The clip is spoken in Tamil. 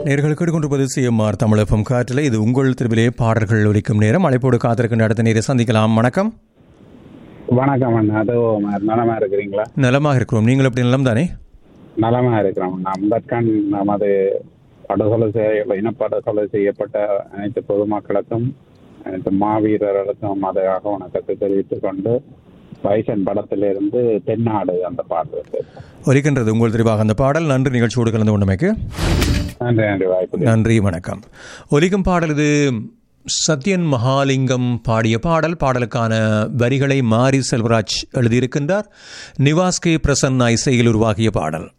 நேர்கள் கேட்டுக்கொண்டிருப்பது சிஎம்ஆர் தமிழகம் காற்றில் இது உங்கள் திருவிலே பாடல்கள் ஒலிக்கும் நேரம் அழைப்போடு காத்திருக்கின்ற அடுத்த நேரை சந்திக்கலாம் வணக்கம் வணக்கம் அண்ணா அது நலமா இருக்கிறீங்களா நலமாக இருக்கிறோம் நீங்கள் எப்படி நலம் தானே நலமா இருக்கிறோம் நாம் அம்பேத்கர் நமது படுகொலை செய்ய இனப்படுகொலை செய்யப்பட்ட அனைத்து பொதுமக்களுக்கும் அனைத்து மாவீரர்களுக்கும் அதுக்காக வணக்கத்தை தெரிவித்துக் கொண்டு வைசன் படத்திலிருந்து தென்னாடு அந்த பாட்டு இருக்கு. ஒலிக்கின்றது உங்கள் தெரிவாக அந்த பாடல் நன்றி நிகழ்ச்சியோடு கலந்து கொண்டமைக்கு நன்றி நன்றி வாய்ப்பு நன்றி வணக்கம் ஒலிக்கும் பாடல் இது சத்யன் மகாலிங்கம் பாடிய பாடல் பாடலுக்கான வரிகளை மாரி செல்வராஜ் எழுதியிருக்கின்றார் நிவாஸ் கே பிரசன்னா இசையில் உருவாகிய பாடல்